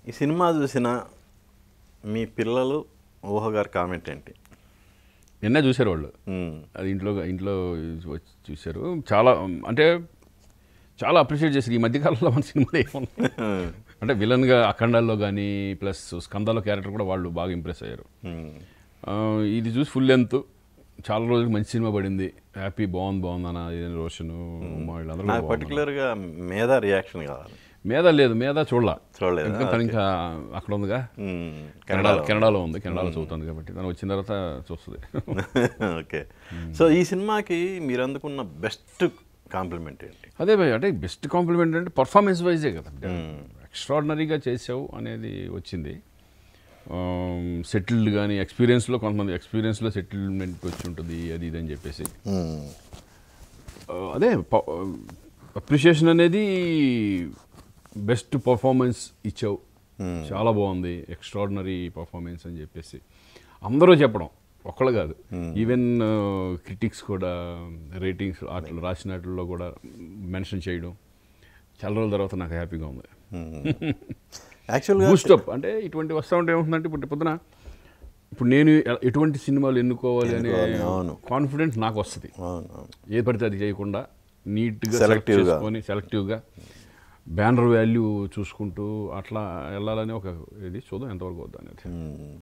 ఈ సినిమా చూసిన మీ పిల్లలు ఊహగారి కామెంట్ ఏంటి నిన్నే చూశారు వాళ్ళు మ్మ్. అది ఇంట్లో ఇంట్లో వచ్చి చూశారు చాలా అంటే చాలా అప్రిషియేట్ చేశారు ఈ మధ్యకాలంలో మన సినిమాలు ఏమున్నాయి అంటే విలన్గా అఖండాల్లో కానీ ప్లస్ స్కందాలో క్యారెక్టర్ కూడా వాళ్ళు బాగా ఇంప్రెస్ అయ్యారు మ్మ్. ఆ, ఇది చూసి ఫుల్ లెంత్ చాలా రోజులకి మంచి సినిమా పడింది హ్యాపీ బాగుంది బాగుంది అన్న ఇది రోషన్ మా వీళ్ళందరూ నాకు బాగుంది. పర్టికులర్గా మీద రియాక్షన్ కావాలి మీద లేదు మీద చూడలా చూడలేదా? ఇంకా తను ఇంకా అక్కడ ఉందిగా మ్మ్. కెనడాలో కెనడాలో ఉంది కెనడాలో చదువుతుంది కాబట్టి తను వచ్చిన తర్వాత చూస్తుంది ఓకే సో ఈ సినిమాకి మీరు అందుకున్న బెస్ట్ కాంప్లిమెంట్ ఏంటి అదే భయ్ అంటే బెస్ట్ కాంప్లిమెంట్ అంటే పర్ఫార్మెన్స్ వైజే కదా ఎక్స్ట్రాడినరీగా చేసావు అనేది వచ్చింది సెటిల్డ్ కానీ ఎక్స్పీరియన్స్లో కొంతమంది ఎక్స్పీరియన్స్లో సెటిల్మెంట్ వచ్చి ఉంటుంది అది ఇది అని చెప్పేసి ఆ, అదే అప్రిషియేషన్ అనేది బెస్ట్ పర్ఫార్మెన్స్ ఇచ్చావు చాలా బాగుంది ఎక్స్ట్రాడినరీ పర్ఫార్మెన్స్ అని చెప్పేసి అందరూ చెప్పడం ఒక్కళ్ళు కాదు ఈవెన్ క్రిటిక్స్ కూడా రేటింగ్స్ వాటిలో రాసిన వాటిల్లో కూడా మెన్షన్ చేయడం చాలా రోజుల తర్వాత నాకు హ్యాపీగా ఉంది యాక్చువల్గా బూస్టప్ అంటే ఇటువంటి వస్తూ ఉంటే ఏముంటుందంటే ఇప్పుడు పొద్దున ఇప్పుడు నేను ఎ- ఎటువంటి సినిమాలు ఎన్నుకోవాలి అనే ఎన్నుకోవాలి, అవును. కాన్ఫిడెన్స్ నాకు వస్తుంది అవును అవును. ఏ పడితే అది చేయకుండా నీట్గా సెలెక్ట్ Selective గా. చేసుకొని సెలెక్టివ్గా బ్యానర్ వాల్యూ చూసుకుంటూ అట్లా వెళ్ళాలని ఒక ఇది చూద్దాం ఎంతవరకు వద్దా అనేది మ్మ్.